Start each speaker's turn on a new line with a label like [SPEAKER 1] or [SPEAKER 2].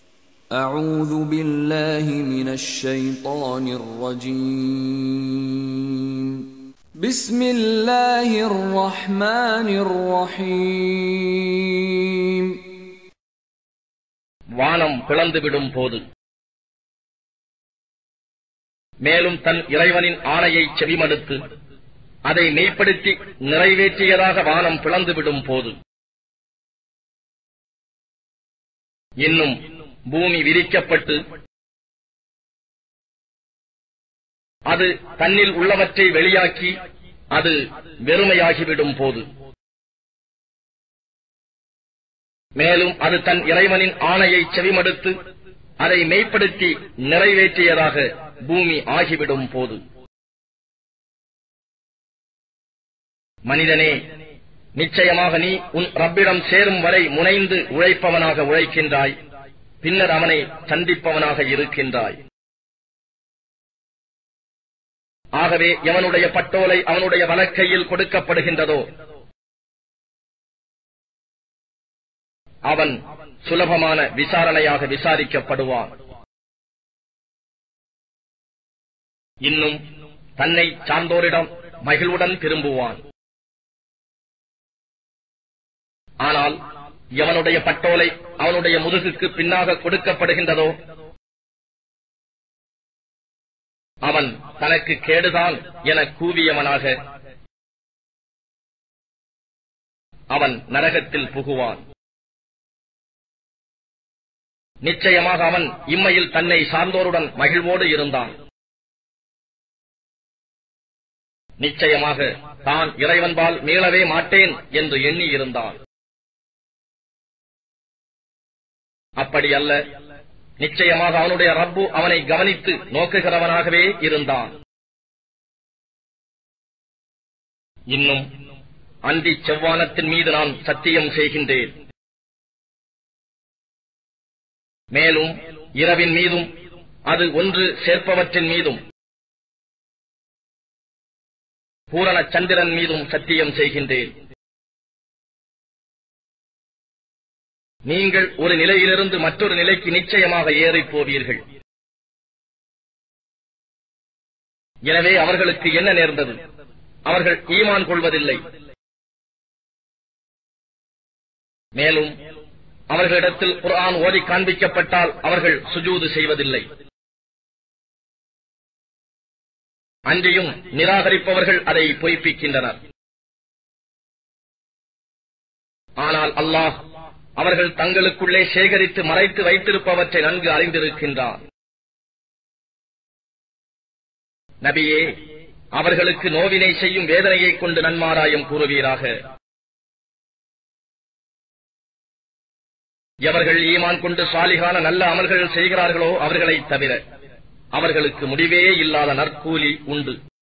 [SPEAKER 1] أعوذ بالله من الشيطان الرجيم بسم الله الرحمن الرحيم
[SPEAKER 2] வானம் பிளந்துவிடும் போது மேலும் தன் இறைவனின் ஆணையை செவிமடுத்து அதை மெய்ப்படுத்தி நிறைவேற்றியதாக வானம் பிளந்துவிடும் போது இன்னும் பூமி விரிக்கப்பட்டு அது தன்னில் உள்ளவற்றை வெளியாக்கி அது வெறுமையாகிவிடும் போது மேலும் அது தன் இறைவனின் ஆணையை செவிமடுத்து அதை மெய்ப்படுத்தி நிறைவேற்றியதாக பூமி ஆகிவிடும் போது மனிதனே நிச்சயமாக நீ உன் ரப்பிடம் சேரும் வரை முனைந்து உழைப்பவனாக உழைக்கின்றாய் பின்னர் அவனை சந்திப்பவனாக இருக்கின்றாய் ஆகவே எவனுடைய பட்டோலை அவனுடைய வலக்கையில் கொடுக்கப்படுகின்றதோ அவன் சுலபமான விசாரணையாக விசாரிக்கப்படுவான் இன்னும் தன்னை சார்ந்தோரிடம் மகிழ்வுடன் திரும்புவான் ஆனால் எவனுடைய பட்டோலை அவனுடைய முதுகுக்கு பின்னாக கொடுக்கப்படுகின்றதோ அவன் தனக்கு கேடுதான் என கூவியவனாக அவன் நரகத்தில் புகுவான் நிச்சயமாக அவன் இம்மையில் தன்னை சார்ந்தோருடன் மகிழ்வோடு இருந்தான் நிச்சயமாக தான் இறைவன்பால் மீளவே மாட்டேன் என்று எண்ணி இருந்தான் அப்படி அல்ல நிச்சயமாக அவனுடைய ரப்பு அவனை கவனித்து நோக்குகிறவனாகவே இருந்தான் இன்னும் அந்தி செவ்வானத்தின் மீது நான் சத்தியம் செய்கின்றேன் மேலும் இரவின் மீதும் அது ஒன்று சேர்ப்பவற்றின் மீதும் பூரண சந்திரன் மீதும் சத்தியம் செய்கின்றேன் நீங்கள் ஒரு நிலையிலிருந்து மற்றொரு நிலைக்கு நிச்சயமாக ஏறிப் போவீர்கள் எனவே அவர்களுக்கு என்ன நேர்ந்தது அவர்கள் ஈமான் கொள்வதில்லை மேலும் அவர்களிடத்தில் குர்ஆன் ஓதி காண்பிக்கப்பட்டால் அவர்கள் சுஜூது செய்வதில்லை அன்றியும் நிராகரிப்பவர்கள் அதை பொய்ப்பிக்கின்றனர் ஆனால் அல்லாஹ் அவர்கள் தங்களுக்குள்ளே சேகரித்து மறைத்து வைத்திருப்பவற்றை நன்கு அறிந்திருக்கின்றார் நபியே அவர்களுக்கு நோவினை செய்யும் வேதனையை கொண்டு நன்மாராயம் கூறுவீராக எவர்கள் ஈமான் கொண்டு சாலிகான நல்ல அமல்கள் செய்கிறார்களோ அவர்களைத் தவிர அவர்களுக்கு முடிவே இல்லாத நற்கூலி உண்டு